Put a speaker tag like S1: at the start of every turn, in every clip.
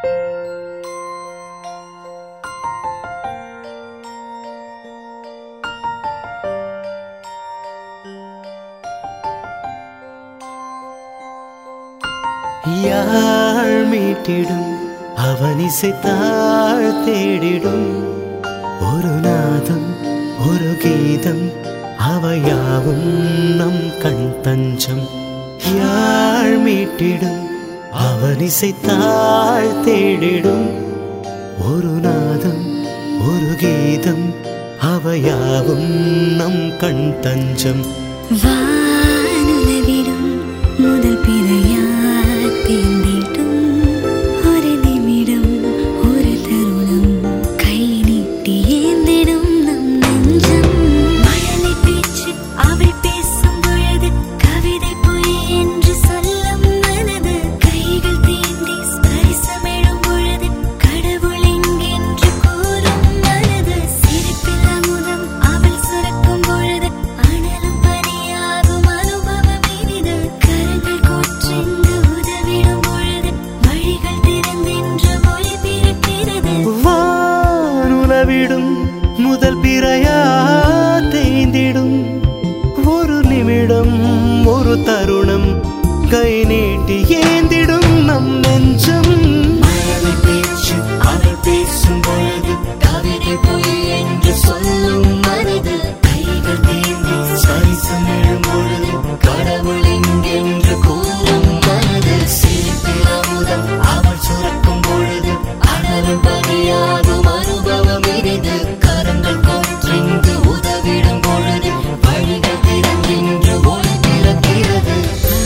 S1: யாழ் மீட்டிடும் அவனிசைத்தாள் தேடிடும் ஒரு நாதம் ஒரு கீதம் அவையாவும் நம் கண் தஞ்சம் யாழ் மீட்டிடும் அவனிசைத்தாள் தேடிடும் ஒரு நாதம் ஒரு கீதம் அவையாவும் நம் கண் தஞ்சம்
S2: வானுலவிடும் முதல் பிறையாய் தேர்ந்திடும் ஒரு நிமிடம் ஒரு தருணம் கை நீட்டி ஏந்திடும் நம் நெஞ்சம் மழலை பேச்சு அவள் பேசும் பொழுது கவிதை பொய் என்று சொல்லும் மனது கைகள் தீண்டி ஸ்பரிசமிடும் பொழுது கடவுள் எங்கென்று கூறும் மனது சிரிப்பில் அமுதம் அவள் சுரக்கும் பொழுது அனலும் பனியாகும் அனுபவம் இனிது கரங்கள் கோற்றென்று உதவிடும் பொழுது வழிகள் திறந்தென்று மொழி பிறக்கிறது
S1: வானுலவிடும் முதல் பிறையா தேய்ந்திடும் ஒரு நிமிடம் ஒரு தருணம் கை நீட்டி ஏந்திடும் நம் நெஞ்சம்
S2: மழலை பேச்சு அவள் பேசும் பொழுது கவிதை பொய் என்று சொல்லும் மனது கைகள் தீண்டி ஸ்பரிசம் எழும் பொழுது கடவுள் எங்கென்று கூறும் மனது சிரிப்பில் அமுதம் அவள் சுரக்கும் பொழுது அனலும் பணியாகும் அனுபவம் இனிது கரங்கள் கொன்றென்று உதவிடும் பொழுது வழிகள் திறந்தென்று ஒளி பிறக்கிறது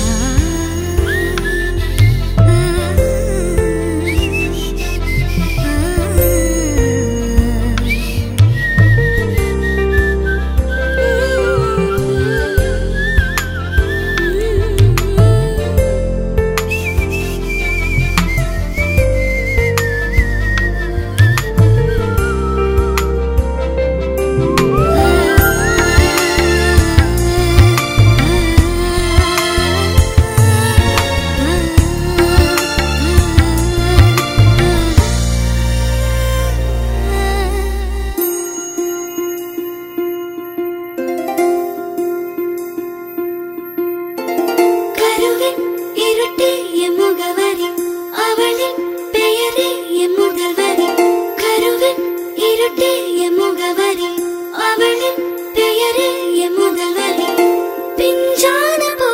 S2: கருவின் இருட்டே என் முகவரி அவளின் பெயரே என் முதல்வரி கருவின் இருட்டே என் முகவரி அவளின் பெயரே என் முதல்வரி பிஞ்சான